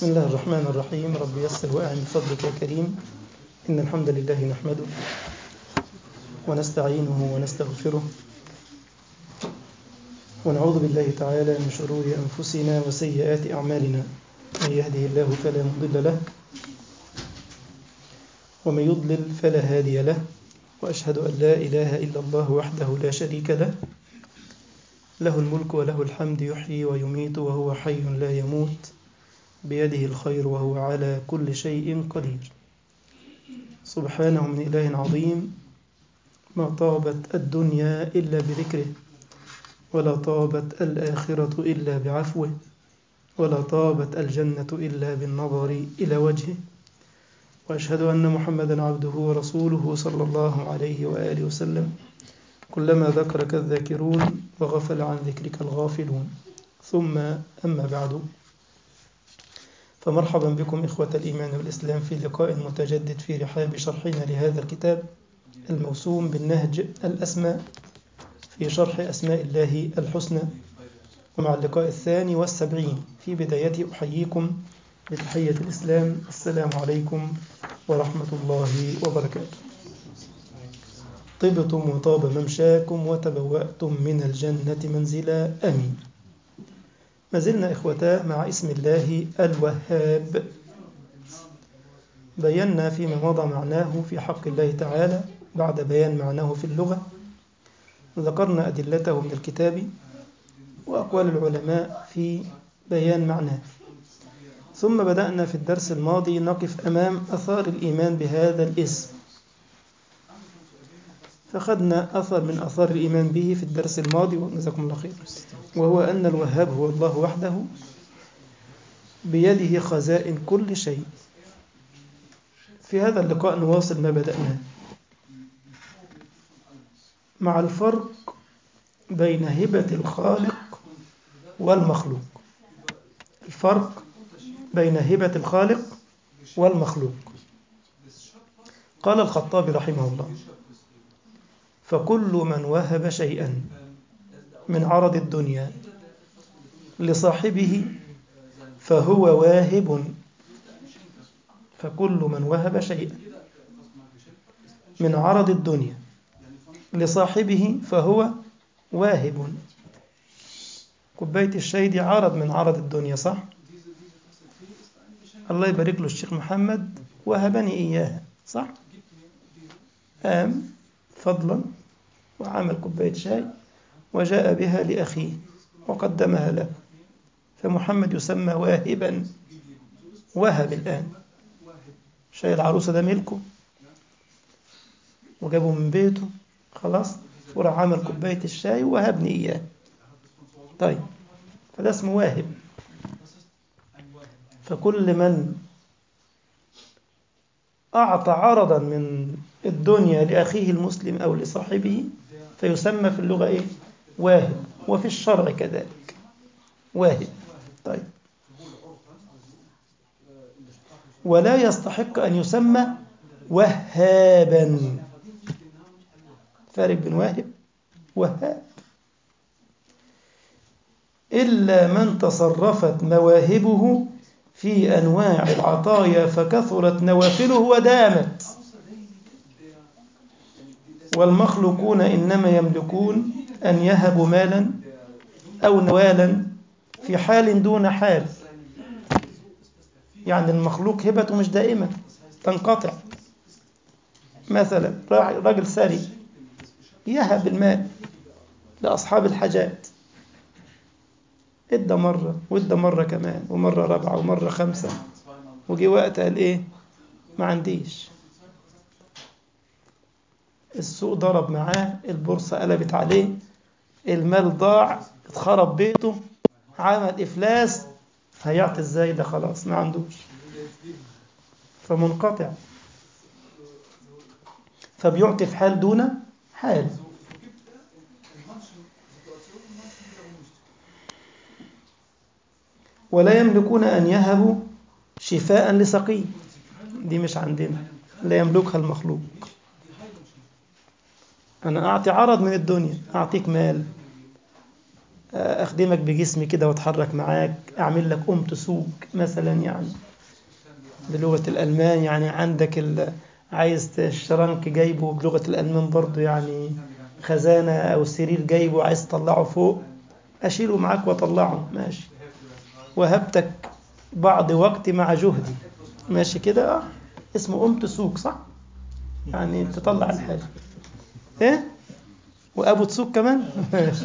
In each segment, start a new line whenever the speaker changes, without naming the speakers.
بسم الله الرحمن الرحيم رب يسر وأعن بفضلك يا كريم إن الحمد لله نحمده ونستعينه ونستغفره ونعوذ بالله تعالى من شرور أنفسنا وسيئات أعمالنا من يهده الله فلا مضل له ومن يضلل فلا هادي له وأشهد أن لا إله إلا الله وحده لا شريك له له الملك وله الحمد يحيي ويميت وهو حي لا يموت بيده الخير وهو على كل شيء قدير سبحانه من إله عظيم ما طابت الدنيا إلا بذكره ولا طابت الآخرة إلا بعفوه ولا طابت الجنة إلا بالنظر إلى وجهه وأشهد أن محمدا عبده ورسوله صلى الله عليه وآله وسلم كلما ذكرك الذاكرون وغفل عن ذكرك الغافلون ثم أما بعد فمرحبا بكم إخوة الإيمان والإسلام في لقاء متجدد في رحاب شرحنا لهذا الكتاب الموسوم بالنهج الأسماء في شرح أسماء الله الحسنى ومع اللقاء الثاني والسبعين في بدايته أحييكم بتحية الإسلام السلام عليكم ورحمة الله وبركاته طبتم وطاب ممشاكم وتبوأتم من الجنة منزلا أمين ما زلنا إخوتاه مع اسم الله الوهاب بينا فيما مضى معناه في حق الله تعالى بعد بيان معناه في اللغة ذكرنا أدلته من الكتاب وأقوال العلماء في بيان معناه ثم بدأنا في الدرس الماضي نقف أمام أثار الإيمان بهذا الاسم فأخذنا أثر من أثار الإيمان به في الدرس الماضي وجزاكم الله خير وهو أن الوهاب هو الله وحده بيده خزائن كل شيء في هذا اللقاء نواصل ما بدأناه مع الفرق بين هبة الخالق والمخلوق الفرق بين هبة الخالق والمخلوق قال الخطابي رحمه الله فكل من وهب شيئا من عرض الدنيا لصاحبه فهو واهب فكل من وهب شيئا من عرض الدنيا لصاحبه فهو واهب كوباية الشاي دي عرض من عرض الدنيا صح؟ الله يبارك له الشيخ محمد وهبني إياها صح؟ قام فضلا وعمل كوباية شاي وجاء بها لأخيه وقدمها له فمحمد يسمى واهبا وهب الآن شاي العروسة ده ملكه وجابه من بيته خلاص وراح عمل كوباية الشاي ووهبني إياه طيب فده اسمه واهب فكل من أعطى عرضا من الدنيا لأخيه المسلم أو لصاحبه فيسمى في اللغة إيه؟ واهب وفي الشرع كذلك واهب طيب ولا يستحق أن يسمى وهابا فارق بين واهب وهاب إلا من تصرفت مواهبه في أنواع العطايا فكثرت نوافله ودامت والمخلوقون إنما يملكون أن يهبوا مالا أو نوالا في حال دون حال يعني المخلوق هبته مش دائمة تنقطع مثلا راجل ثري يهب المال لأصحاب الحاجات ادى مرة وادى مرة كمان ومرة رابعة ومرة خمسة وجي وقت قال ايه ما عنديش السوق ضرب معاه البورصة قلبت عليه المال ضاع اتخرب بيته عمل إفلاس هيعطي ازاي ده خلاص ما عندوش فمنقطع فبيعطي في حال دون حال ولا يملكون أن يهبوا شفاء لسقيم دي مش عندنا لا يملكها المخلوق أنا أعطي عرض من الدنيا أعطيك مال أخدمك بجسمي كده وأتحرك معاك أعمل لك أم تسوق مثلا يعني بلغة الألمان يعني عندك ال... عايز الشرنك جايبه بلغة الألمان برضو يعني خزانة أو سرير جايبه عايز تطلعه فوق أشيله معاك وأطلعه ماشي وهبتك بعض وقتي مع جهدي ماشي كده اه اسمه أم تسوق صح يعني تطلع الحاجة ايه وأبو تسوق كمان ماشي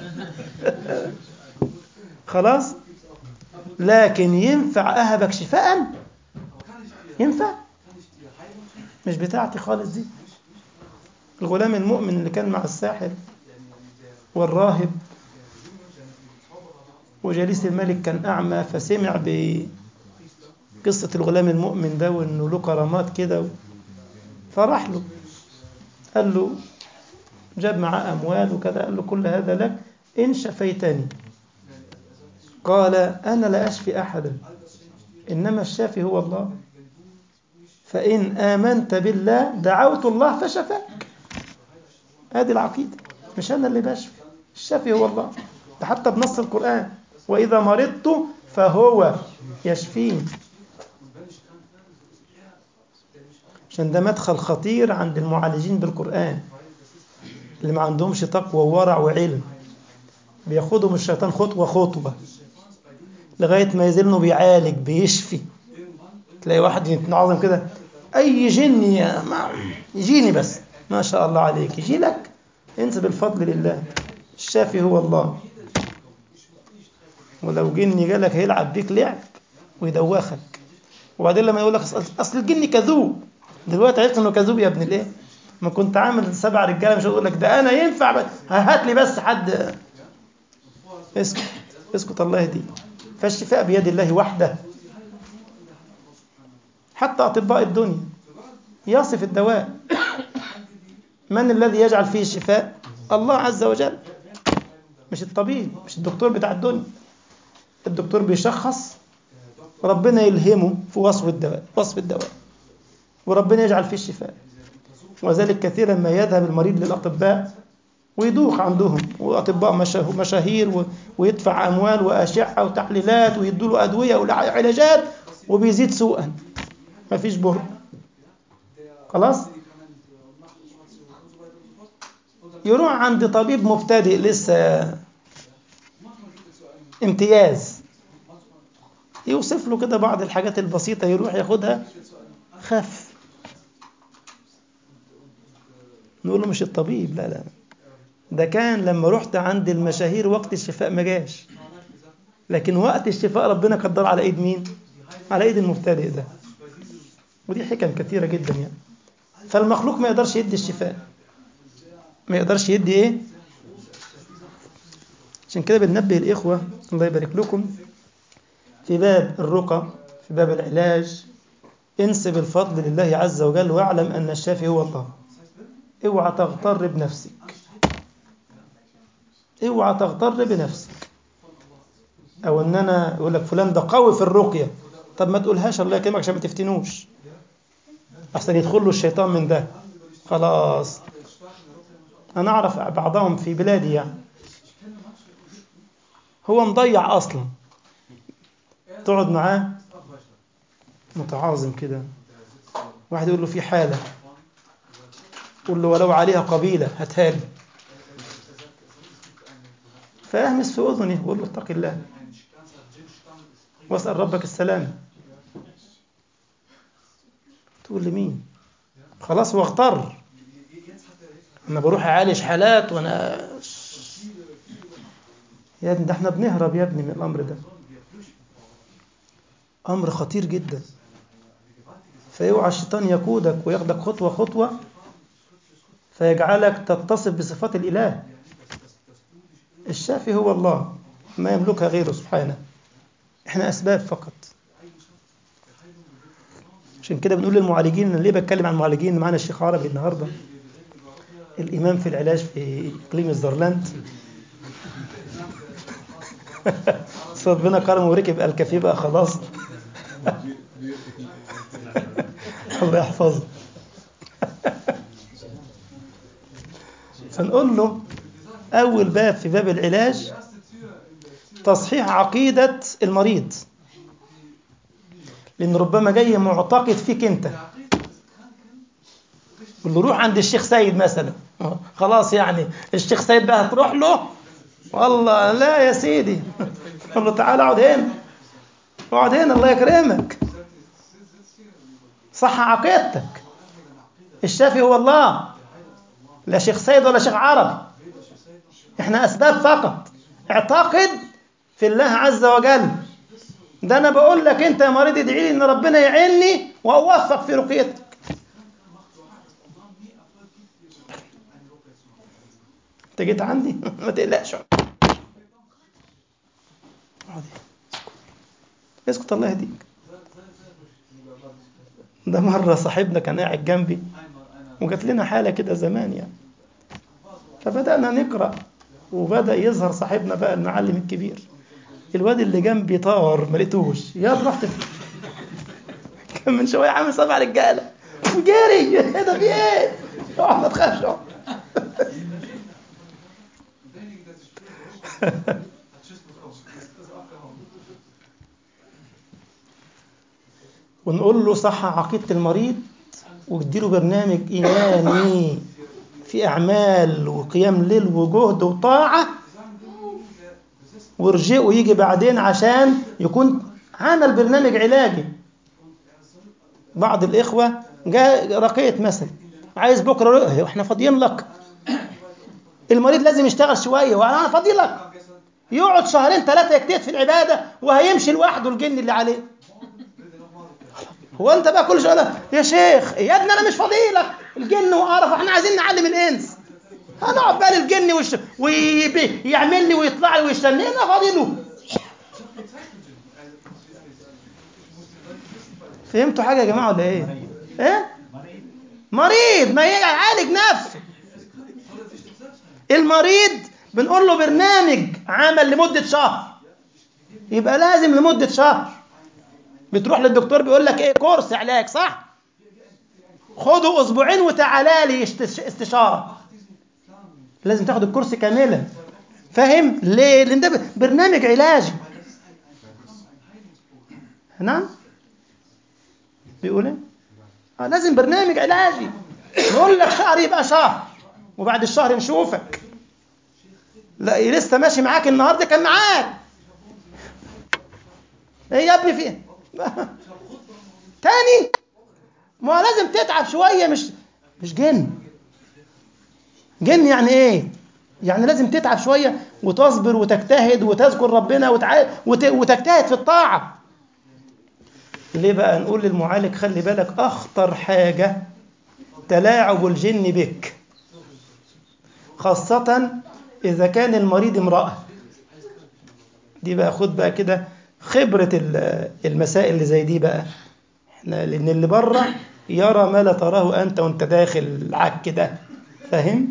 خلاص لكن ينفع أهبك شفاء ينفع مش بتاعتي خالص دي الغلام المؤمن اللي كان مع الساحر والراهب وجليس الملك كان أعمى فسمع بقصة الغلام المؤمن ده وإنه له كرامات كده فراح له قال له جاب معاه أموال وكذا قال له كل هذا لك إن شفيتني قال أنا لا أشفي أحدا إنما الشافي هو الله فإن آمنت بالله دعوت الله فشفاك هذه العقيدة مش أنا اللي بشفي الشافي هو الله ده حتى بنص القرآن وإذا مرضت فهو يشفيني عشان ده مدخل خطير عند المعالجين بالقرآن اللي ما عندهمش تقوى وورع وعلم بياخدهم الشيطان خطوة خطوة لغاية ما يزل انه بيعالج بيشفي تلاقي واحد يتنعظم كده أي جن يا ما يجيني بس ما شاء الله عليك يجي لك انسى بالفضل لله الشافي هو الله ولو جن جالك هيلعب بيك لعب ويدوخك وبعدين لما يقول لك اصل الجن كذوب دلوقتي عرفت انه كذوب يا ابن الايه ما كنت عامل سبع رجاله مش هقول لك ده انا ينفع هات لي بس حد اسكت اسكت الله يهديك فالشفاء بيد الله وحده حتى أطباء الدنيا يصف الدواء من الذي يجعل فيه الشفاء الله عز وجل مش الطبيب مش الدكتور بتاع الدنيا الدكتور بيشخص ربنا يلهمه في وصف الدواء وصف الدواء وربنا يجعل فيه الشفاء وذلك كثيرا ما يذهب المريض للأطباء ويدوخ عندهم وأطباء مشاهير ويدفع أموال وأشعة وتحليلات ويدوا له أدوية وعلاجات وبيزيد سوءا ما فيش بر خلاص يروح عند طبيب مبتدئ لسه امتياز يوصف له كده بعض الحاجات البسيطة يروح ياخدها خف نقول له مش الطبيب لا لا ده كان لما رحت عند المشاهير وقت الشفاء ما جاش لكن وقت الشفاء ربنا قدر على ايد مين على ايد المبتدئ ده ودي حكم كثيرة جدا يعني فالمخلوق ما يقدرش يدي الشفاء ما يقدرش يدي ايه عشان كده بننبه الإخوة الله يبارك لكم في باب الرقى في باب العلاج انسب الفضل لله عز وجل واعلم أن الشافي هو الله اوعى تغتر بنفسك اوعى تغتر بنفسك او ان انا يقول لك فلان ده قوي في الرقيه طب ما تقولهاش الله يكرمك عشان ما تفتنوش احسن يدخل له الشيطان من ده خلاص انا اعرف بعضهم في بلادي يعني هو مضيع اصلا تقعد معاه متعاظم كده واحد يقول له في حاله قول له ولو عليها قبيله هاتها لي فاهمس في اذنه وقول له اتق الله واسال ربك السلام تقول لمين خلاص هو اغتر انا بروح اعالج حالات وانا يا ابني ده احنا بنهرب يا ابني من الامر ده امر خطير جدا فيوعى الشيطان يقودك وياخدك خطوه خطوه فيجعلك تتصف بصفات الاله الشافي هو الله ما يملكها غيره سبحانه احنا اسباب فقط عشان كده بنقول للمعالجين ليه بتكلم عن المعالجين معانا الشيخ عربي النهارده الامام في العلاج في اقليم الزرلاند ربنا كرمه وركب الكافيه بقى خلاص الله يحفظه فنقول له أول باب في باب العلاج تصحيح عقيدة المريض لأن ربما جاي معتقد فيك أنت واللي روح عند الشيخ سيد مثلا خلاص يعني الشيخ سيد بقى هتروح له والله لا يا سيدي قال له تعالى اقعد هنا اقعد هنا الله يكرمك صح عقيدتك الشافي هو الله لا شيخ سيد ولا شيخ عربي احنا اسباب فقط اعتقد في الله عز وجل ده انا بقول لك انت يا مريض ادعي لي ان ربنا يعيني واوفق في رقيتك انت جيت عندي ما تقلقش اسكت الله يهديك ده مرة صاحبنا كان قاعد جنبي وجات لنا حالة كده زمان يعني فبدأنا نقرأ وبدأ يظهر صاحبنا بقى المعلم الكبير الواد اللي جنبي طار ما لقيتوش يا رحت كان من شوية عامل سبع رجالة وجري ايه ده في ايه؟ اقعد ما تخافش اقعد ونقول له صح عقيدة المريض واديله برنامج إيماني في أعمال وقيام ليل وجهد وطاعة وارجعه يجي بعدين عشان يكون عمل برنامج علاجي بعض الإخوة جاء رقية مثلا عايز بكرة احنا فاضيين لك المريض لازم يشتغل شوية وأنا فاضي لك يقعد شهرين ثلاثة يجتهد في العبادة وهيمشي لوحده الجن اللي عليه هو انت بقى كل شويه يا شيخ يا ابني انا مش فاضي لك الجن وقرف احنا عايزين نعلم الانس هنقعد بقى للجن ويش... ويعمل لي ويطلع لي ويستنى انا فاضي له فهمتوا حاجه يا جماعه ولا ايه؟ ايه؟ مريض ما يعالج نفسه المريض بنقول له برنامج عمل لمده شهر يبقى لازم لمده شهر بتروح للدكتور بيقول لك ايه كورس علاج صح خده اسبوعين وتعالى لي استشاره لازم تاخد الكورس كاملا فاهم ليه لان ده برنامج علاجي نعم بيقول ايه آه لازم برنامج علاجي نقول لك شهر يبقى شهر وبعد الشهر نشوفك لا لسه ماشي معاك النهارده كان معاك ايه يا ابني في تاني ما لازم تتعب شويه مش مش جن جن يعني ايه يعني لازم تتعب شويه وتصبر وتجتهد وتذكر ربنا وتع... وت... وتجتهد في الطاعه ليه بقى نقول للمعالج خلي بالك اخطر حاجه تلاعب الجن بك خاصه اذا كان المريض امراه دي بقى خد بقى كده خبرة المسائل اللي زي دي بقى احنا لان اللي بره يرى ما لا تراه انت وانت داخل العك ده فاهم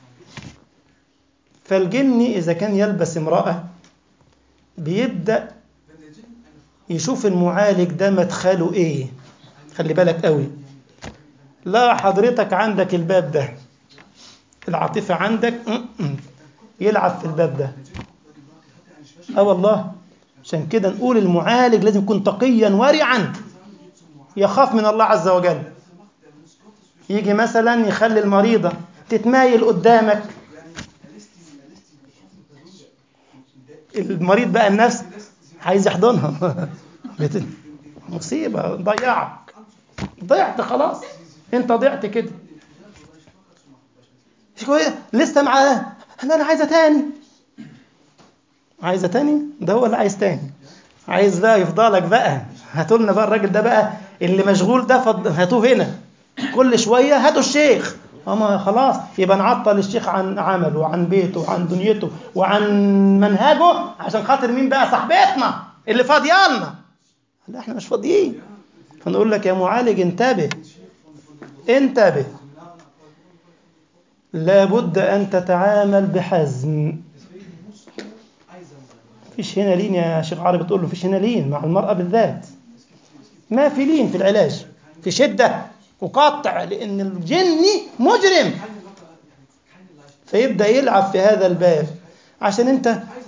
فالجن اذا كان يلبس امرأة بيبدأ يشوف المعالج ده مدخله ايه خلي بالك قوي لا حضرتك عندك الباب ده العاطفة عندك يلعب في الباب ده اه والله عشان كده نقول المعالج لازم يكون تقيا ورعا يخاف من الله عز وجل يجي مثلا يخلي المريضة تتمايل قدامك المريض بقى النفس عايز يحضنها مصيبة ضيعك ضيعت خلاص انت ضيعت كده شوية لسه معاه انا انا عايزة تاني عايزة تاني ده هو اللي عايز تاني عايز بقى يفضلك بقى هاتوا لنا بقى الراجل ده بقى اللي مشغول ده فض... هاتوه هنا كل شوية هاتوا الشيخ أما خلاص يبقى نعطل الشيخ عن عمله وعن بيته وعن دنيته وعن منهجه عشان خاطر مين بقى صاحبتنا اللي فاضيالنا لا احنا مش فاضيين فنقول لك يا معالج انتبه انتبه لابد أن تتعامل بحزم فيش هنا لين يا شيخ عربي تقول له فيش هنا لين مع المرأة بالذات ما في لين في العلاج في شدة وقطع لأن الجن مجرم فيبدأ يلعب في هذا الباب عشان أنت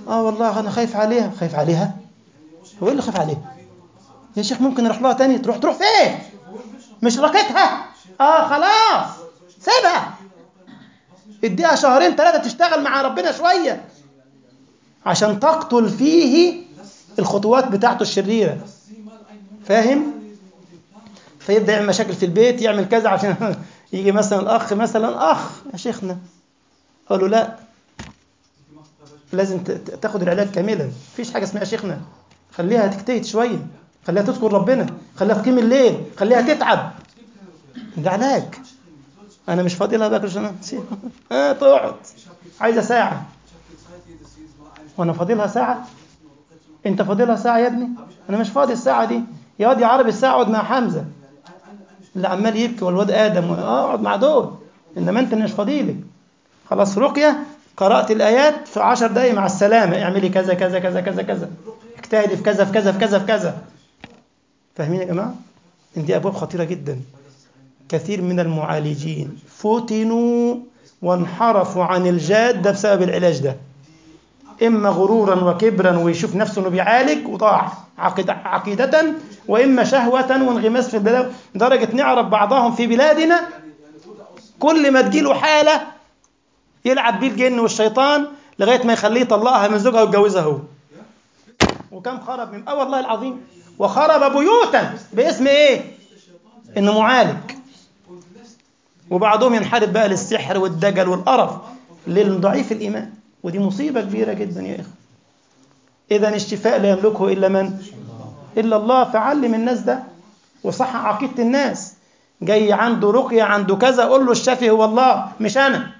اه والله انا خايف عليها خايف عليها هو إيه اللي خايف عليها يا شيخ ممكن اروح لها تاني تروح تروح فين مش راكتها اه خلاص سيبها اديها شهرين ثلاثة تشتغل مع ربنا شوية عشان تقتل فيه الخطوات بتاعته الشريرة فاهم فيبدأ يعمل مشاكل في البيت يعمل كذا عشان يجي مثلا الأخ مثلا أخ يا شيخنا قال له لا لازم ت- ت- تاخد العلاج كاملا مفيش حاجة اسمها شيخنا خليها تجتهد شوية خليها تذكر ربنا خليها تقيم الليل خليها تتعب ده علاج انا مش فاضي لها بقى عشان اه تقعد عايزه ساعه وانا فاضي لها ساعه انت فاضي لها ساعه يا ابني انا مش فاضي الساعه دي يا واد يا عربي الساعه اقعد مع حمزه اللي عمال يبكي والواد ادم اه اقعد مع دول انما انت مش فاضي لي خلاص رقيه قرات الايات في عشر دقايق مع السلامه اعملي كذا كذا كذا كذا كذا اجتهدي في كذا في كذا في كذا في كذا فاهمين يا جماعه ان دي ابواب خطيره جدا كثير من المعالجين فتنوا وانحرفوا عن الجادة بسبب العلاج ده إما غرورا وكبرا ويشوف نفسه أنه بيعالج وضاع عقيدة, عقيدة وإما شهوة وانغماس في البلاد درجة نعرف بعضهم في بلادنا كل ما تجيله حالة يلعب بيه الجن والشيطان لغاية ما يخليه يطلقها من زوجها ويتجوزها هو وكم خرب من اه والله العظيم وخرب بيوتا باسم ايه انه معالج وبعضهم ينحرف بقى للسحر والدجل والقرف للضعيف الإيمان ودي مصيبة كبيرة جدا يا إخوة إذا الشفاء لا يملكه إلا من؟ إلا الله فعلم الناس ده وصح عقيدة الناس جاي عنده رقية عنده كذا قول له الشافي هو الله مش أنا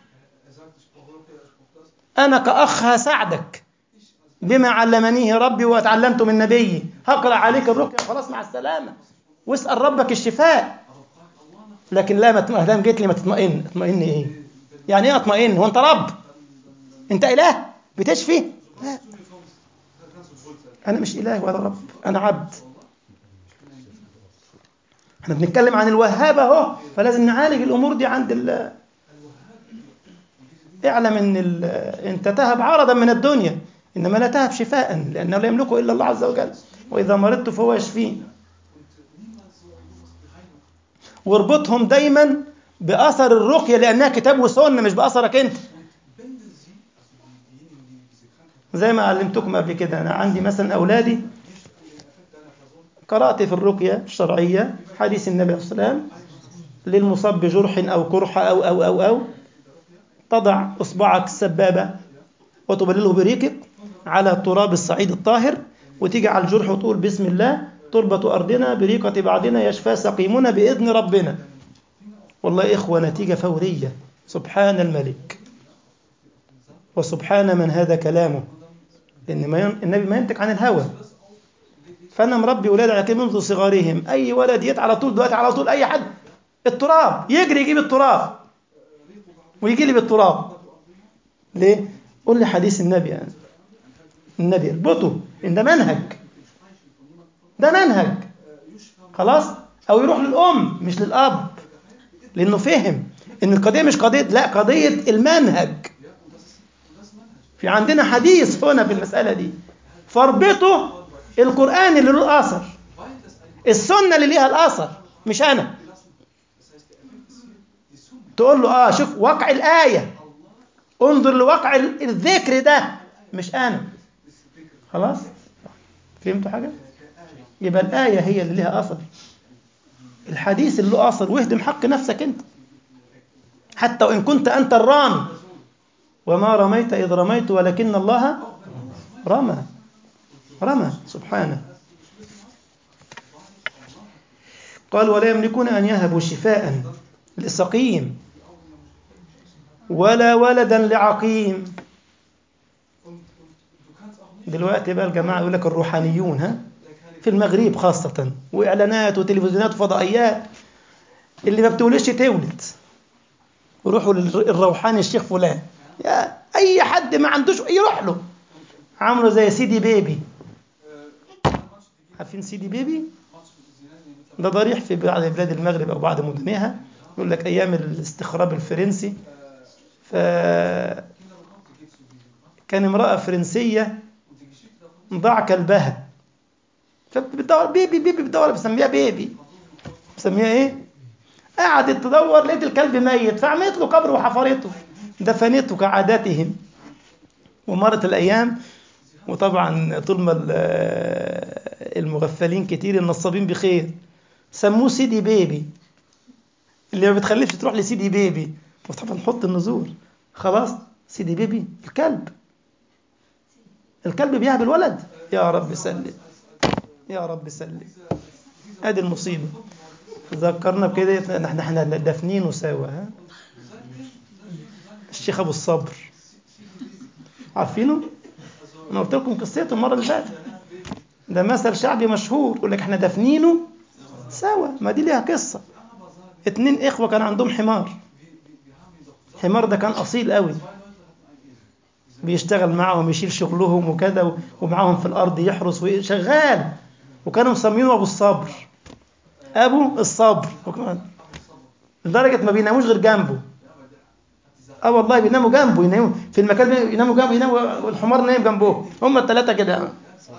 أنا كأخ هساعدك بما علمنيه ربي وتعلمته من نبيي هقرأ عليك الرقية خلاص مع السلامة واسأل ربك الشفاء لكن لا ما تم- دام جيت لي ما تطمئن اطمئن ايه يعني ايه اطمئن هو انت رب انت اله بتشفي لا انا مش اله ولا رب انا عبد احنا بنتكلم عن الوهاب اهو فلازم نعالج الامور دي عند ال اعلم ان ال... انت تهب عرضا من الدنيا انما لا تهب شفاء لانه لا يملكه الا الله عز وجل واذا مرضت فهو يشفين واربطهم دايما باثر الرقيه لانها كتاب وسنه مش باثرك انت زي ما علمتكم قبل كده انا عندي مثلا اولادي قرات في الرقيه الشرعيه حديث النبي عليه الصلاه والسلام للمصاب بجرح او قرحه او او او او تضع اصبعك السبابه وتبلله بريقك على تراب الصعيد الطاهر وتيجي على الجرح وتقول بسم الله تربة أرضنا بريقة بعضنا يشفى سقيمنا بإذن ربنا والله إخوة نتيجة فورية سبحان الملك وسبحان من هذا كلامه إن ما ين... النبي ما ينطق عن الهوى فأنا مربي ولادي على كده منذ صغارهم أي ولد يت على طول دلوقتي على طول أي حد التراب يجري يجيب التراب ويجي لي بالتراب ليه؟ قول لي حديث النبي يعني. النبي اربطه إن ده منهج ده منهج خلاص او يروح للام مش للاب لانه فهم ان القضيه مش قضيه لا قضيه المنهج في عندنا حديث هنا في المساله دي فاربطه القران اللي له اثر السنه اللي ليها الاثر مش انا تقول له اه شوف واقع الايه انظر لواقع الذكر ده مش انا خلاص فهمتوا حاجه يبقى الآية هي اللي لها أثر الحديث اللي له أثر واهدم حق نفسك أنت حتى وإن كنت أنت الرامي وما رميت إذ رميت ولكن الله رمى رمى سبحانه قال ولا يملكون أن يهبوا شفاء لسقيم ولا ولدا لعقيم دلوقتي بقى الجماعة يقول لك الروحانيون ها في المغرب خاصة وإعلانات وتلفزيونات وفضائيات اللي ما بتولدش تولد وروحوا للروحاني الشيخ فلان يا أي حد ما عندوش يروح له عامله زي سيدي بيبي عارفين سيدي بيبي ده ضريح في بعض بلاد المغرب أو بعض مدنها يقول لك أيام الاستخراب الفرنسي ف كان امرأة فرنسية ضاع كلبها فبتدور بيبي بيبي بتدور بسميها بيبي بسميها ايه؟ قعدت تدور لقيت الكلب ميت فعملت له قبر وحفرته دفنته كعاداتهم ومرت الايام وطبعا طول ما المغفلين كتير النصابين بخير سموه سيدي بيبي اللي ما بتخلفش تروح لسيدي بيبي وطبعا نحط النزول خلاص سيدي بيبي الكلب الكلب بيهب الولد يا رب سلم يا رب سلم ادي المصيبه ذكرنا بكده احنا احنا دافنينه سوا ها الشيخ ابو الصبر عارفينه انا قلت لكم قصته المره اللي فاتت ده مثل شعبي مشهور يقول لك احنا دافنينه سوا ما دي ليها قصه اتنين اخوه كان عندهم حمار الحمار ده كان اصيل قوي بيشتغل معهم يشيل شغلهم وكذا ومعاهم في الارض يحرس وشغال وكانوا مسمينه ابو الصبر ابو الصبر لدرجه ما بيناموش غير جنبه اه والله بيناموا جنبه يناموا في المكان يناموا جنبه يناموا والحمار نايم جنبه هم الثلاثه كده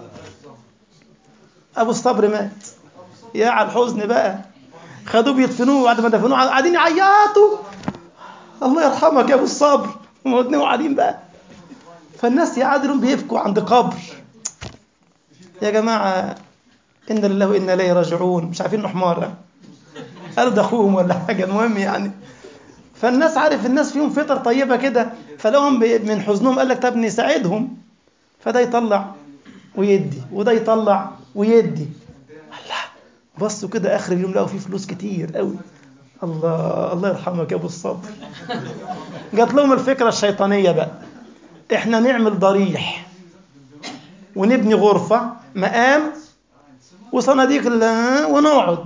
ابو الصبر مات يا على الحزن بقى خدوه بيدفنوه بعد ما دفنوه قاعدين يعيطوا الله يرحمك يا ابو الصبر هم الاثنين قاعدين بقى فالناس يعادلوا بيبكوا عند قبر يا جماعه ان لله وانا اليه راجعون مش عارفين انه حمار قالوا ده اخوهم ولا حاجه المهم يعني فالناس عارف الناس فيهم فطر طيبه كده فلهم من حزنهم قال لك طب نساعدهم فده يطلع ويدي وده يطلع ويدي الله بصوا كده اخر اليوم لقوا فيه فلوس كتير قوي الله الله يرحمك يا ابو الصبر جات لهم الفكره الشيطانيه بقى احنا نعمل ضريح ونبني غرفه مقام وصناديق ونقعد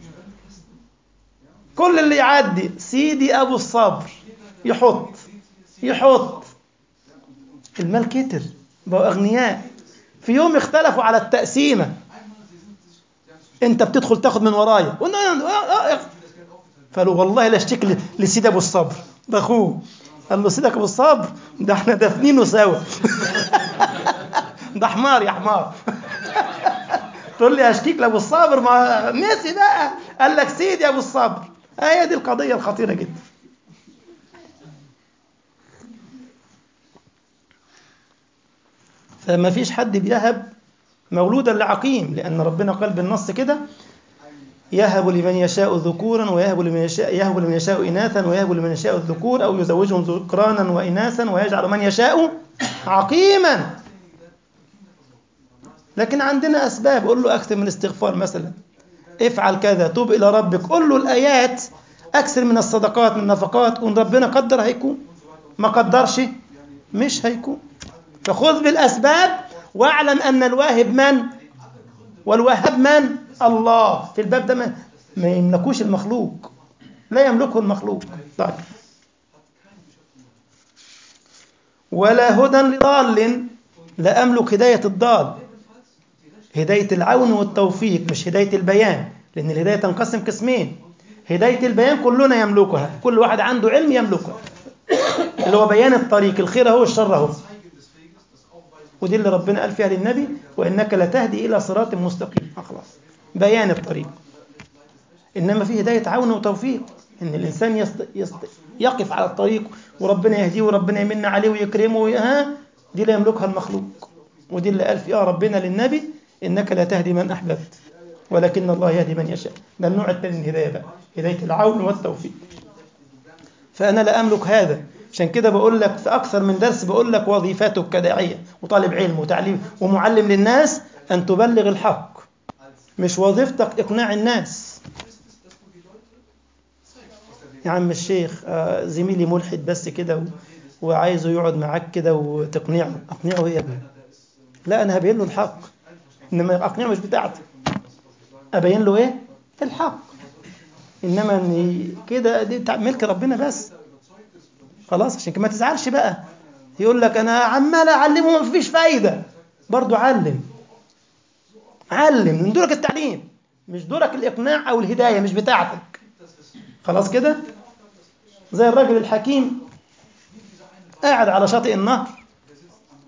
كل اللي يعدي سيدي ابو الصبر يحط يحط المال كتر بقوا اغنياء في يوم اختلفوا على التقسيمه انت بتدخل تاخد من ورايا فقالوا والله لا اشتكي لسيدي ابو الصبر ده اخوه قال له سيدك ابو الصبر ده احنا دافنينه سوا ده حمار يا حمار تقول لي اشكيك لابو الصبر ما نسي بقى قال لك سيدي يا ابو الصبر هي آه دي القضيه الخطيره جدا فما فيش حد بيهب مولودا لعقيم لان ربنا قال بالنص كده يهب لمن يشاء ذكورا ويهب لمن يشاء يهب لمن يشاء اناثا ويهب لمن يشاء الذكور او يزوجهم ذكرانا واناثا ويجعل من يشاء عقيما لكن عندنا اسباب قول له اكثر من استغفار مثلا افعل كذا توب الى ربك قول له الايات اكثر من الصدقات من النفقات وان ربنا قدر هيكون ما قدرش مش هيكون فخذ بالاسباب واعلم ان الواهب من والوهاب من الله في الباب ده ما, ما يملكوش المخلوق لا يملكه المخلوق طيب ولا هدى لضال لا املك هدايه الضال هداية العون والتوفيق مش هداية البيان لأن الهداية تنقسم قسمين هداية البيان كلنا يملكها كل واحد عنده علم يملكها اللي هو بيان الطريق الخير هو الشر هو ودي اللي ربنا قال فيها للنبي وإنك لتهدي إلى صراط مستقيم خلاص بيان الطريق إنما في هداية عون وتوفيق إن الإنسان يست... يست... يقف على الطريق وربنا يهديه وربنا يمن عليه ويكرمه وي... ها دي لا يملكها المخلوق ودي اللي قال فيها ربنا للنبي إنك لا تهدي من أحببت ولكن الله يهدي من يشاء ده النوع الثاني من الهداية بقى هداية العون والتوفيق فأنا لا أملك هذا عشان كده بقول لك في أكثر من درس بقول لك وظيفتك كداعية وطالب علم وتعليم ومعلم للناس أن تبلغ الحق مش وظيفتك إقناع الناس يا عم الشيخ آه زميلي ملحد بس كده وعايزه يقعد معاك كده وتقنعه أقنعه إيه يا ابني لا أنا هبين له الحق إنما أقنعه مش بتاعتي أبين له إيه الحق إنما إن كده دي ملك ربنا بس خلاص عشان كده ما تزعلش بقى يقول لك أنا عمال أعلمه ما فيش فايدة برضه علم علم من دورك التعليم مش دورك الإقناع أو الهداية مش بتاعتك خلاص كده زي الراجل الحكيم قاعد على شاطئ النهر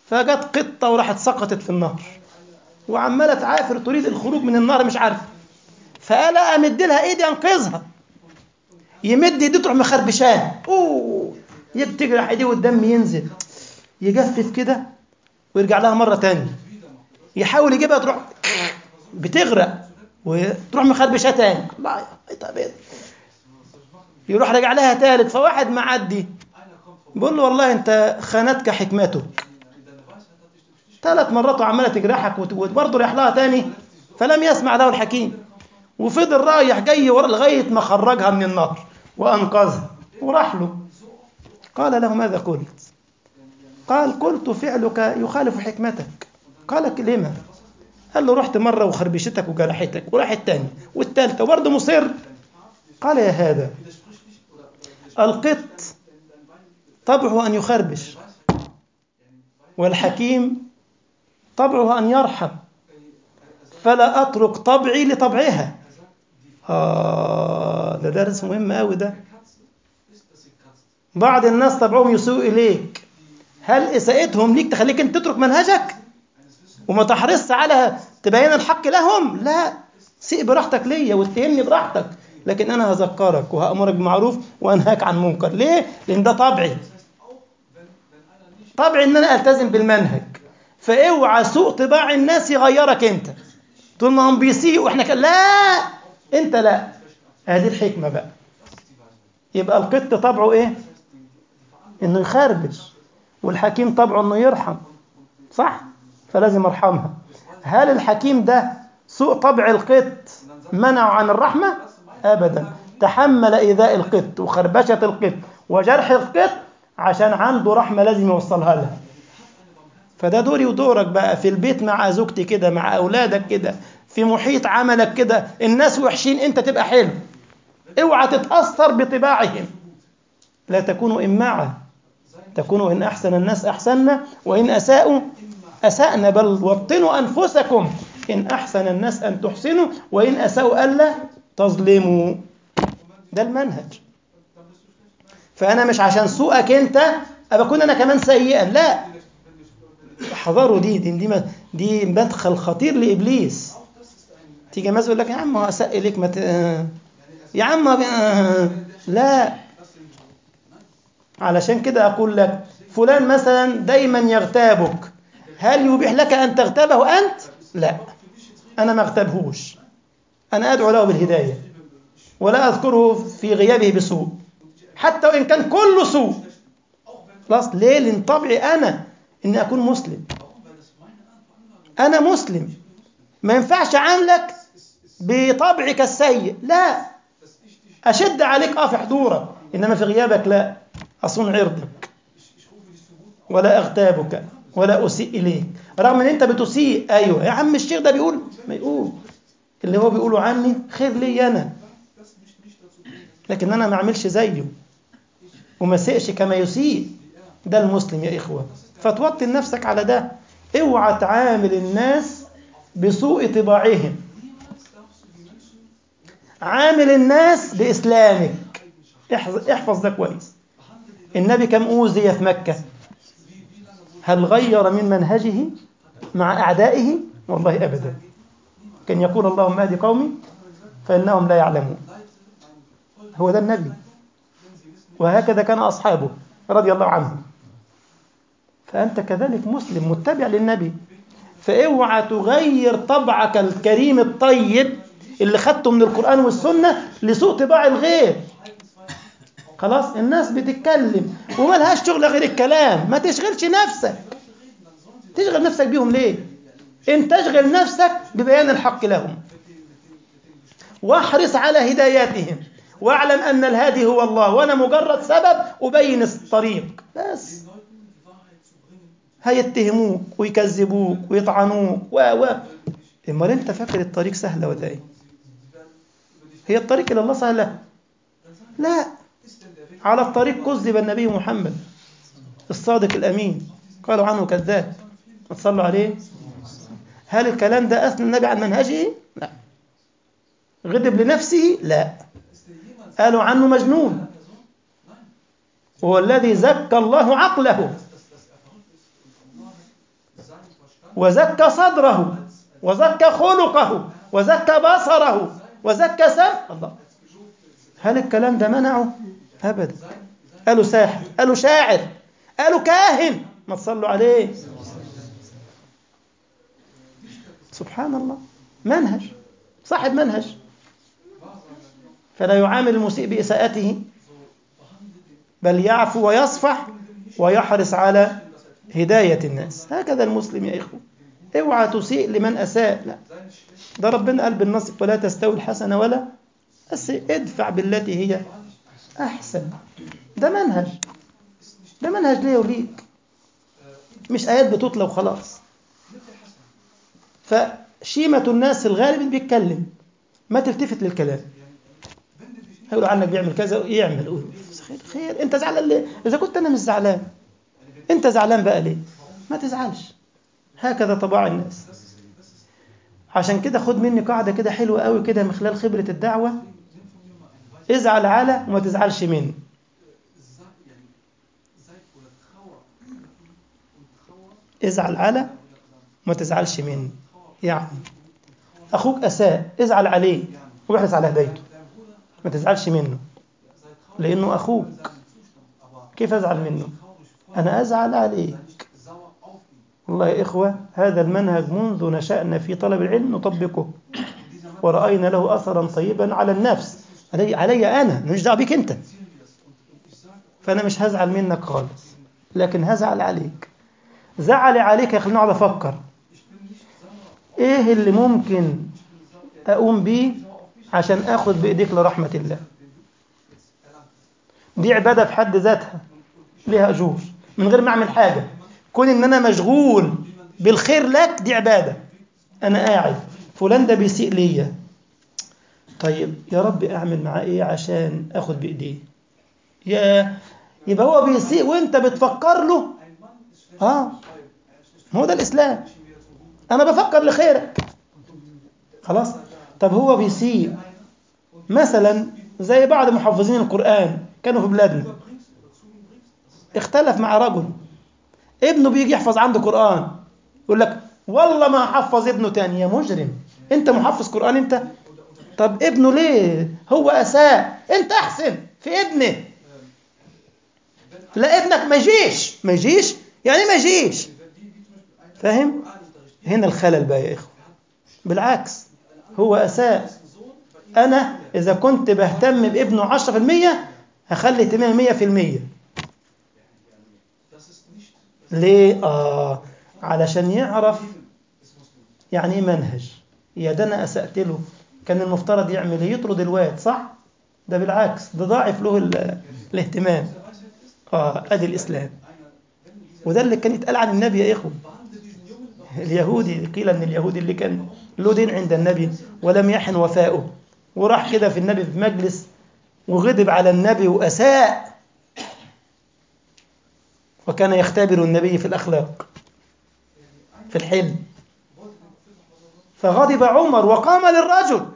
فجت قطة وراحت سقطت في النهر وعمالة تعافر تريد الخروج من النهر مش عارفة فقال أمد لها إيدي أنقذها يمد إيدي تروح مخربشاه أوه يجي تجرح إيديه والدم ينزل يجفف كده ويرجع لها مرة تانية يحاول يجيبها تروح بتغرق وتروح مخربشاه تاني الله يا طب يروح راجع لها تالت فواحد معدي بيقول له والله انت خانتك حكمتك ثلاث مرات وعماله تجرحك وبرضه رايح لها تاني فلم يسمع له الحكيم وفضل رايح جاي ورا لغايه ما خرجها من النهر وانقذها وراح له قال له ماذا قلت قال قلت فعلك يخالف حكمتك قال لما قال له رحت مرة وخربشتك وجرحتك وراحت تاني والتالتة وبرضه مصر قال يا هذا القط طبعه أن يخربش والحكيم طبعه أن يرحم فلا أترك طبعي لطبعها آه ده درس مهم أوي ده بعض الناس طبعهم يسوء إليك هل إساءتهم ليك تخليك أنت تترك منهجك وما تحرص على تبين الحق لهم لا سيء براحتك ليا واتهمني براحتك لكن أنا هذكرك وهأمرك بمعروف وأنهاك عن منكر ليه؟ لأن ده طبعي طبعي إن أنا ألتزم بالمنهج فاوعى سوء طباع الناس يغيرك أنت طول ما هم بيسيئوا وإحنا ك... لا أنت لا هذه الحكمة بقى يبقى القط طبعه إيه؟ إنه يخربش والحكيم طبعه إنه يرحم صح؟ فلازم أرحمها هل الحكيم ده سوء طبع القط منعه عن الرحمة؟ أبدا تحمل إيذاء القط وخربشة القط وجرح القط عشان عنده رحمة لازم يوصلها لها فده دوري ودورك بقى في البيت مع زوجتي كده مع أولادك كده في محيط عملك كده الناس وحشين أنت تبقى حلو اوعى تتأثر بطباعهم لا تكونوا إماعة تكونوا إن أحسن الناس أحسننا وإن أساءوا أسأنا بل وطنوا أنفسكم إن أحسن الناس أن تحسنوا وإن أساءوا ألا تظلموا ده المنهج فأنا مش عشان سوءك أنت أبكون أنا كمان سيئا لا احذروا دي دي دي, دي مدخل خطير لإبليس تيجي مثلا يقول لك يا عم هو أساء إليك ما ت... يا عم لا علشان كده أقول لك فلان مثلا دايما يغتابك هل يبيح لك أن تغتابه أنت؟ لا أنا ما اغتابهوش أنا أدعو له بالهداية ولا أذكره في غيابه بسوء حتى وإن كان كله سوء خلاص ليه؟ لأن طبعي أنا إني أكون مسلم أنا مسلم ما ينفعش عاملك بطبعك السيء لا أشد عليك آه في حضورك إنما في غيابك لا أصون عرضك ولا أغتابك ولا أسيء إليك رغم إن أنت بتسيء أيوه يا عم الشيخ ده بيقول ما يقول اللي هو بيقوله عني خير لي أنا لكن أنا ما أعملش زيه وما سئش كما يسيء ده المسلم يا إخوة فتوطن نفسك على ده اوعى تعامل الناس بسوء طباعهم عامل الناس بإسلامك احفظ, احفظ ده كويس النبي كم أوذي في مكة هل غير من منهجه مع أعدائه والله أبدا كان يقول اللهم اهد قومي فإنهم لا يعلمون هو ده النبي وهكذا كان أصحابه رضي الله عنهم فأنت كذلك مسلم متبع للنبي فاوعى تغير طبعك الكريم الطيب اللي خدته من القرآن والسنة لسوء طباع الغير خلاص الناس بتتكلم وما لهاش شغل غير الكلام ما تشغلش نفسك تشغل نفسك بيهم ليه ان تشغل نفسك ببيان الحق لهم واحرص على هداياتهم واعلم ان الهادي هو الله وانا مجرد سبب ابين الطريق بس هيتهموك ويكذبوك ويطعنوك و و امال انت فاكر الطريق سهله ولا ايه هي الطريق الى الله سهله لا على الطريق كذب النبي محمد الصادق الامين قالوا عنه كذاب ما تصلوا عليه هل الكلام ده اثنى النبي عن منهجه لا غضب لنفسه لا قالوا عنه مجنون هو الذي زكى الله عقله وزكى صدره وزكى خلقه وزكى بصره وزكى سمع الله هل الكلام ده منعه؟ أبدا قالوا ساحر قالوا شاعر قالوا كاهن ما تصلوا عليه سبحان الله منهج صاحب منهج فلا يعامل المسيء بإساءته بل يعفو ويصفح ويحرص على هداية الناس هكذا المسلم يا إخوة اوعى تسيء لمن أساء لا ده ربنا قال بالنص ولا تستوي الحسنة ولا السيء ادفع بالتي هي أحسن ده منهج ده منهج ليه وليك مش آيات بتطلى وخلاص فشيمة الناس في الغالب بيتكلم ما تلتفت للكلام هيقولوا عنك بيعمل كذا يعمل قول خير خير انت زعلان ليه اذا كنت انا مش زعلان انت زعلان بقى ليه ما تزعلش هكذا طباع الناس عشان كده خد مني قاعده كده حلوه قوي كده من خلال خبره الدعوه ازعل على وما تزعلش مني ازعل على وما تزعلش مني يعني اخوك اساء ازعل عليه واحرص على هدايته ما تزعلش منه لانه اخوك كيف ازعل منه انا ازعل عليك والله يا إخوة هذا المنهج منذ نشأنا في طلب العلم نطبقه ورأينا له أثرا طيبا على النفس علي, علي أنا مش دعوة بيك أنت فأنا مش هزعل منك خالص لكن هزعل عليك زعلي عليك يخليني أقعد أفكر إيه اللي ممكن أقوم بيه عشان أخذ بإيديك لرحمة الله دي عبادة في حد ذاتها ليها أجور من غير ما أعمل حاجة كون ان انا مشغول بالخير لك دي عباده انا قاعد فلان ده بيسيء ليا طيب يا رب اعمل معاه ايه عشان اخد بايديه يا يبقى هو بيسيء وانت بتفكر له اه هو ده الاسلام انا بفكر لخيرك خلاص طب هو بيسيء مثلا زي بعض محفظين القران كانوا في بلادنا اختلف مع رجل ابنه بيجي يحفظ عنده قرآن يقول لك والله ما حفظ ابنه تاني يا مجرم انت محفظ قرآن انت طب ابنه ليه هو أساء انت احسن في ابنه لا ابنك ما يجيش ما يجيش يعني ما يجيش فاهم هنا الخلل بقى يا اخوة بالعكس هو أساء أنا إذا كنت بهتم بابنه 10% هخلي اهتمامي 100% ليه؟ آه علشان يعرف يعني ايه منهج يا ده انا اسأت له كان المفترض يعمل ايه يطرد الواد صح؟ ده بالعكس ده ضاعف له الاهتمام اه ادي الاسلام وده اللي كان يتقال عن النبي يا اخوه اليهودي قيل ان اليهودي اللي كان له دين عند النبي ولم يحن وفاؤه وراح كده في النبي في مجلس وغضب على النبي واساء وكان يختبر النبي في الأخلاق في الحلم فغضب عمر وقام للرجل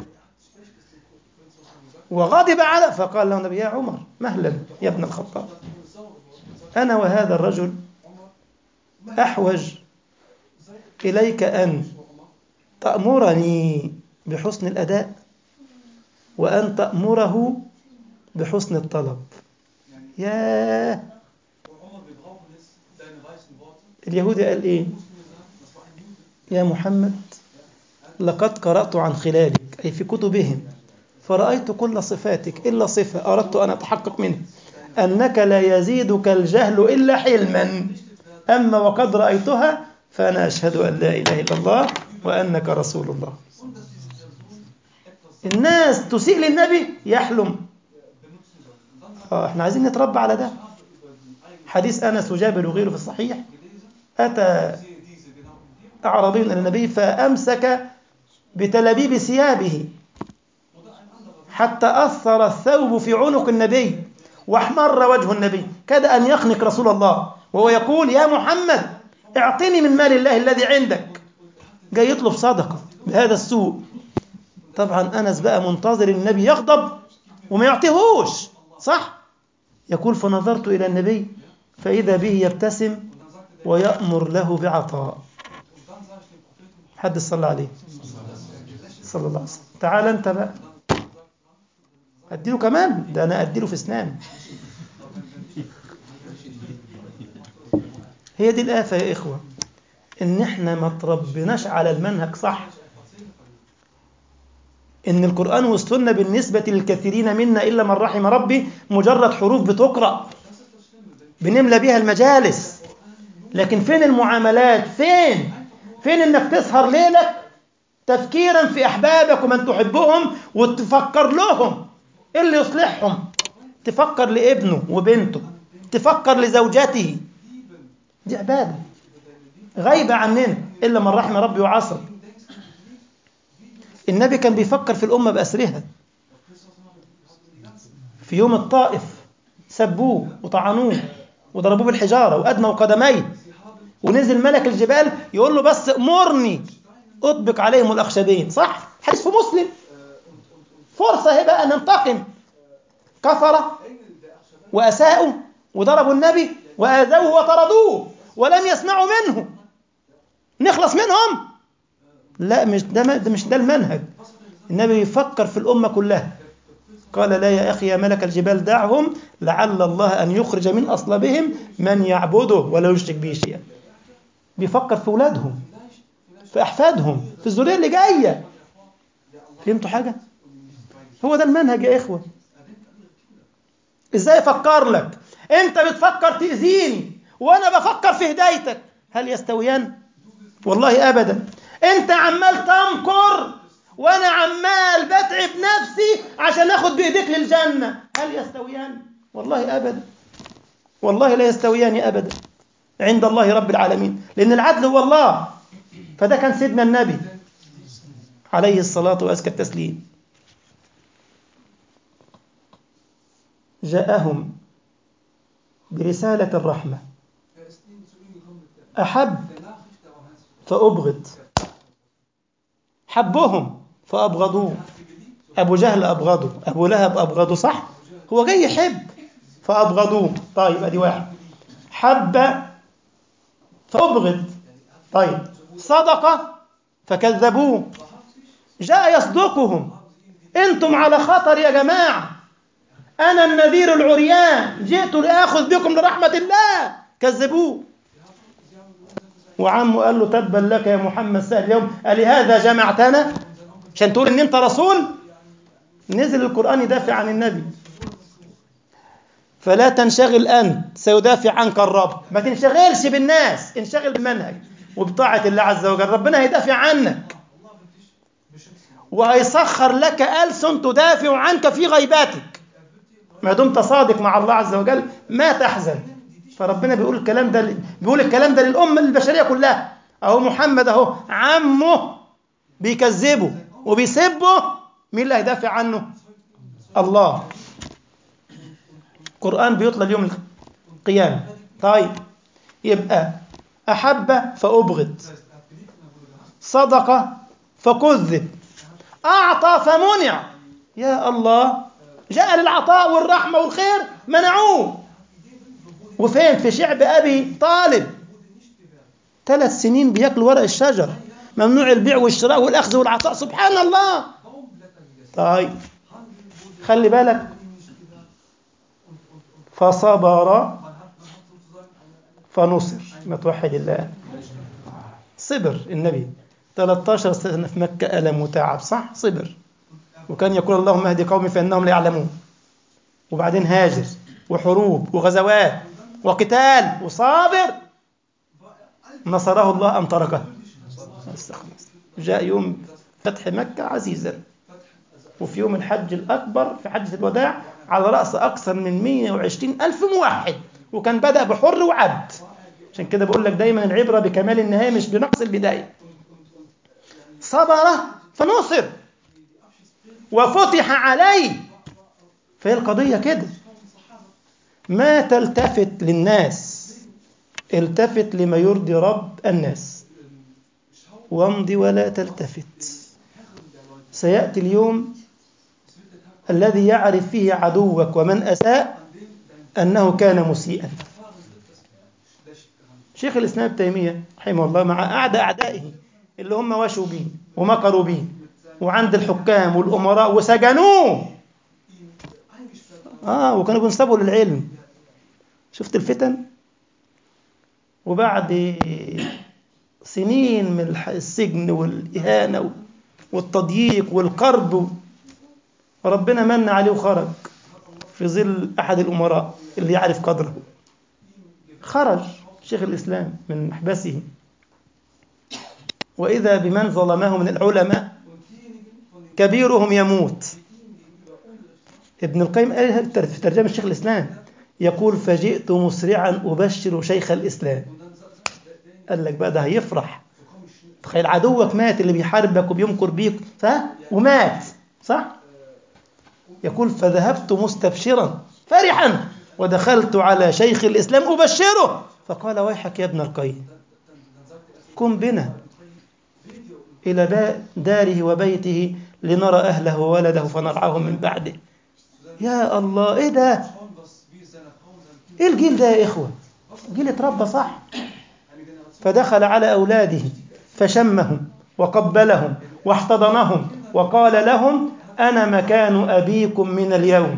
وغضب على فقال له النبي يا عمر مهلا يا ابن الخطاب أنا وهذا الرجل أحوج إليك أن تأمرني بحسن الأداء وأن تأمره بحسن الطلب ياه اليهودي قال ايه يا محمد لقد قرأت عن خلالك أي في كتبهم فرأيت كل صفاتك إلا صفة أردت أن أتحقق منها أنك لا يزيدك الجهل إلا حلما أما وقد رأيتها فأنا أشهد أن لا إله إلا الله وأنك رسول الله الناس تسيء للنبي يحلم آه احنا عايزين نتربى على ده حديث أنس وجابر وغيره في الصحيح أتى أعرابي إلى النبي فأمسك بتلابيب ثيابه حتى أثر الثوب في عنق النبي واحمر وجه النبي كاد أن يخنق رسول الله وهو يقول يا محمد اعطني من مال الله الذي عندك جاي يطلب صدقة بهذا السوء طبعا أنس بقى منتظر النبي يغضب وما يعطيهوش صح يقول فنظرت إلى النبي فإذا به يبتسم ويأمر له بعطاء حد صلى عليه صلى الله عليه وسلم تعال انت بقى اديله كمان ده انا اديله في اسنان هي دي الآفة يا إخوة إن إحنا ما تربناش على المنهج صح إن القرآن والسنة بالنسبة للكثيرين منا إلا من رحم ربي مجرد حروف بتقرأ بنملى بيها المجالس لكن فين المعاملات فين فين إنك تسهر ليلك تفكيرا في أحبابك ومن تحبهم وتفكر لهم إيه اللي يصلحهم تفكر لابنه وبنته تفكر لزوجته دي عبادة غايبة عننا إلا من رحم ربي وعصر النبي كان بيفكر في الأمة بأسرها في يوم الطائف سبوه وطعنوه وضربوه بالحجارة وأدموا قدميه ونزل ملك الجبال يقول له بس أمرني أطبق عليهم الأخشبين صح؟ حديث في مسلم فرصة هي بقى ننتقم كفر وأساءوا وضربوا النبي وآذوه وطردوه ولم يسمعوا منه نخلص منهم لا مش ده, ده مش ده المنهج النبي يفكر في الأمة كلها قال لا يا أخي يا ملك الجبال دعهم لعل الله أن يخرج من أصلابهم من يعبده ولا يشرك به شيئا بيفكر في أولادهم في أحفادهم في الذرية اللي جاية فهمتوا حاجة؟ هو ده المنهج يا إخوة إزاي أفكر لك أنت بتفكر تأذيني وأنا بفكر في هدايتك هل يستويان؟ والله أبدا أنت عمال تمكر وأنا عمال بتعب نفسي عشان أخد بإيديك للجنة هل يستويان؟ والله أبدا والله لا يستويان أبدا عند الله رب العالمين لأن العدل هو الله فده كان سيدنا النبي عليه الصلاة وأزكى التسليم جاءهم برسالة الرحمة أحب فأبغض حبهم فأبغضوه أبو جهل أبغضه أبو لهب أبغضه صح هو جاي يحب فأبغضوه طيب أدي واحد حب فأبغض طيب صدق فكذبوه جاء يصدقهم انتم على خطر يا جماعه أنا النذير العريان جئت لآخذ بكم لرحمة الله كذبوه وعمه قال له تبا لك يا محمد سهل اليوم ألهذا جمعتنا عشان تقول إن أنت رسول نزل القرآن يدافع عن النبي فلا تنشغل أنت سيدافع عنك الرب ما تنشغلش بالناس انشغل بالمنهج وبطاعة الله عز وجل ربنا هيدافع عنك وهيسخر لك ألسن تدافع عنك في غيباتك ما دمت صادق مع الله عز وجل ما تحزن فربنا بيقول الكلام ده بيقول الكلام ده للأمة البشرية كلها أهو محمد أهو عمه بيكذبه وبيسبه مين اللي هيدافع عنه الله القرآن بيطلع اليوم القيامة طيب يبقى أحب فأبغض صدق فكذب أعطى فمنع يا الله جاء للعطاء والرحمة والخير منعوه وفين في شعب أبي طالب ثلاث سنين بياكلوا ورق الشجر ممنوع البيع والشراء والأخذ والعطاء سبحان الله طيب خلي بالك فصبر فنصر ما توحد الله صبر النبي 13 سنة في مكة ألم وتعب صح صبر وكان يقول اللهم اهد قومي فإنهم لا يعلمون وبعدين هاجر وحروب وغزوات وقتال وصابر نصره الله أم تركه جاء يوم فتح مكة عزيزا وفي يوم الحج الأكبر في حجة الوداع على رأس أكثر من 120 ألف موحد وكان بدأ بحر وعبد عشان كده بقول لك دايما العبرة بكمال النهاية مش بنقص البداية صبر فنصر وفتح عليه فهي القضية كده ما تلتفت للناس التفت لما يرضي رب الناس وامضي ولا تلتفت سيأتي اليوم الذي يعرف فيه عدوك ومن أساء أنه كان مسيئا شيخ الإسلام ابن تيمية رحمه الله مع أعدى أعدائه اللي هم وشوا بيه ومكروا بيه وعند الحكام والأمراء وسجنوه آه وكانوا بينسبوا للعلم شفت الفتن وبعد سنين من السجن والإهانة والتضييق والقرب ربنا من عليه وخرج في ظل أحد الأمراء اللي يعرف قدره خرج شيخ الإسلام من محبسه وإذا بمن ظلمه من العلماء كبيرهم يموت ابن القيم قال في ترجمة شيخ الإسلام يقول فجئت مسرعا أبشر شيخ الإسلام قال لك بقى ده هيفرح تخيل عدوك مات اللي بيحاربك وبيمكر بيك صح ومات صح يقول فذهبت مستبشرا فرحا ودخلت على شيخ الإسلام أبشره فقال ويحك يا ابن القيم كن بنا إلى داره وبيته لنرى أهله وولده فنرعاهم من بعده يا الله إيه ده إيه الجيل ده يا إخوة جيل اتربى صح فدخل على أولاده فشمهم وقبلهم واحتضنهم وقال لهم أنا مكان أبيكم من اليوم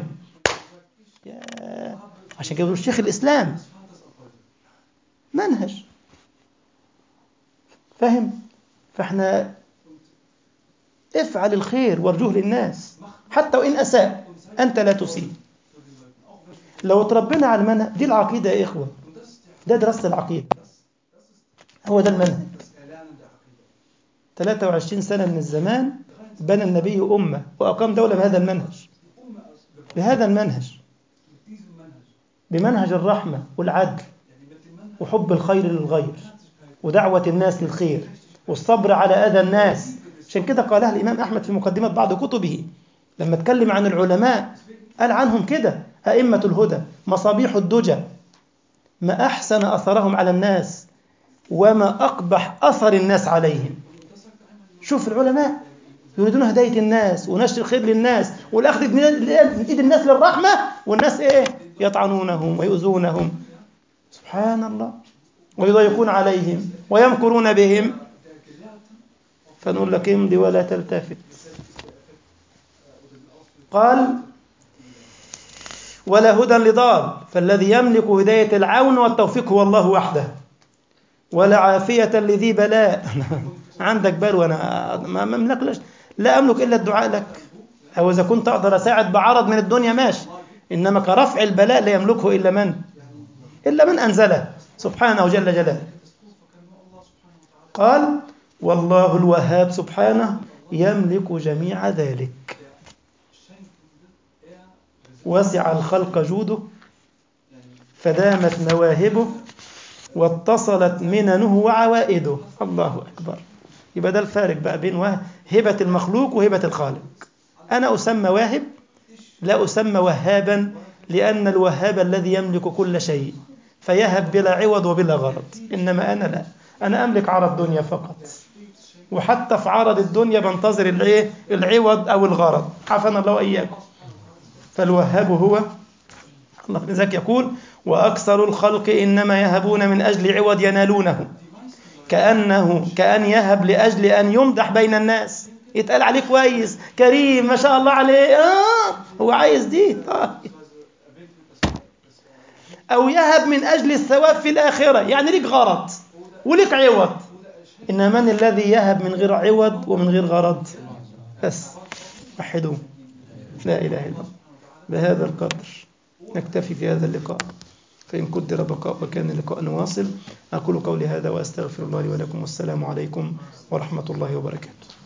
عشان كده الشيخ الإسلام منهج فاهم فاحنا افعل الخير وارجوه للناس حتى وإن أساء أنت لا تسيء لو تربينا على المنهج دي العقيدة يا إخوة ده دراسة العقيدة هو ده المنهج 23 سنة من الزمان بنى النبي أمة وأقام دولة بهذا المنهج بهذا المنهج بمنهج الرحمة والعدل وحب الخير للغير ودعوة الناس للخير والصبر على أذى الناس عشان كده قالها الإمام أحمد في مقدمة بعض كتبه لما اتكلم عن العلماء قال عنهم كده أئمة الهدى مصابيح الدجى ما أحسن أثرهم على الناس وما أقبح أثر الناس عليهم شوف العلماء يريدون هداية الناس ونشر الخير للناس والأخذ من إيد الناس للرحمة والناس إيه يطعنونهم ويؤذونهم سبحان الله ويضيقون عليهم ويمكرون بهم فنقول لك امضي ولا تلتفت قال ولا هدى لضال فالذي يملك هداية العون والتوفيق هو الله وحده ولا عافية لذي بلاء عندك بال وانا ما املك لا املك الا الدعاء لك او اذا كنت اقدر اساعد بعرض من الدنيا ماشي انما كرفع البلاء لا يملكه الا من الا من انزله سبحانه جل جلاله قال والله الوهاب سبحانه يملك جميع ذلك وسع الخلق جوده فدامت مواهبه واتصلت مننه وعوائده الله أكبر يبقى ده الفارق بقى بين هبة المخلوق وهبة الخالق أنا أسمى واهب لا أسمى وهابا لأن الوهاب الذي يملك كل شيء فيهب بلا عوض وبلا غرض إنما أنا لا أنا أملك عرض دنيا فقط وحتى في عرض الدنيا بنتظر الايه العوض أو الغرض عافانا الله وإياكم فالوهاب هو الله لذلك يقول وأكثر الخلق إنما يهبون من أجل عوض ينالونه كأنه كأن يهب لأجل أن يمدح بين الناس يتقال عليه كويس كريم ما شاء الله عليه آه هو عايز دي طيب أو يهب من أجل الثواب في الآخرة يعني ليك غرض وليك عوض إنما من الذي يهب من غير عوض ومن غير غرض بس وحدوه لا إله إلا الله بهذا القدر نكتفي في هذا اللقاء فإن قدر بقاء وكان اللقاء واصل أقول قولي هذا وأستغفر الله لي ولكم والسلام عليكم ورحمة الله وبركاته